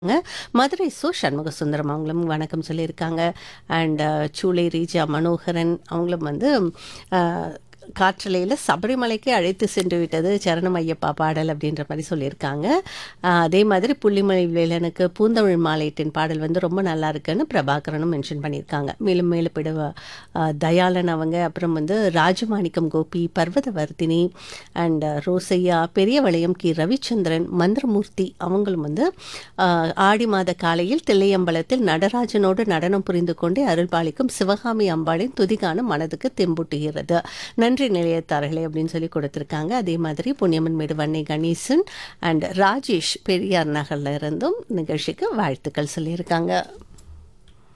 ங்க. மதுரை சு. சண்முக சுந்தரம் அவங்களும் வணக்கம் சொல்லியிருக்காங்க. அண்ட் சூளை ரீஜா மனோகரன் அவங்களும் வந்து அ காற்றலையில சபரிமலைக்கு அழைத்து சென்று விட்டது சரணம் ஐயப்பா பாடல் அப்படின்ற மாரி சொல்லியிருக்காங்க. அ அதே மாதிரி புள்ளிமலை வேலனுக்கு பூந்தமிழ் மாலையத்தின் பாடல் வந்து ரொம்ப நல்லா இருக்குன்னு பிரபாகரனும் மென்ஷன் பண்ணியிருக்காங்க. மேலும் மேலுப்பிட அ தயாளன் அவங்க, அப்புறம் வந்து ராஜமாணிக்கம் கோபி, பர்வதவர்தினி அண்ட் ரோசையா, பெரியவளையம் கி. ரவிச்சந்திரன், மந்திரமூர்த்தி அவங்களும் வந்து அ ஆடி மாத காலையில் தில்லையம்பலத்தில் நடராஜனோடு நடனம் புரிந்து கொண்டே அருள்பாலிக்கும் சிவகாமி அம்பாளின் துதிகானம் மனதுக்கு தெம்பூட்டுகிறது. நன்றி நிலையத்தார்களே அப்படின்னு சொல்லி கொடுத்திருக்காங்க. அதே மாதிரி புண்ணியம்மன்மேடு வன்னை கணேசன் அண்ட் ராஜேஷ் பெரியார் நகர்ல இருந்தும் நிகழ்ச்சிக்கு வாழ்த்துக்கள் சொல்லியிருக்காங்க.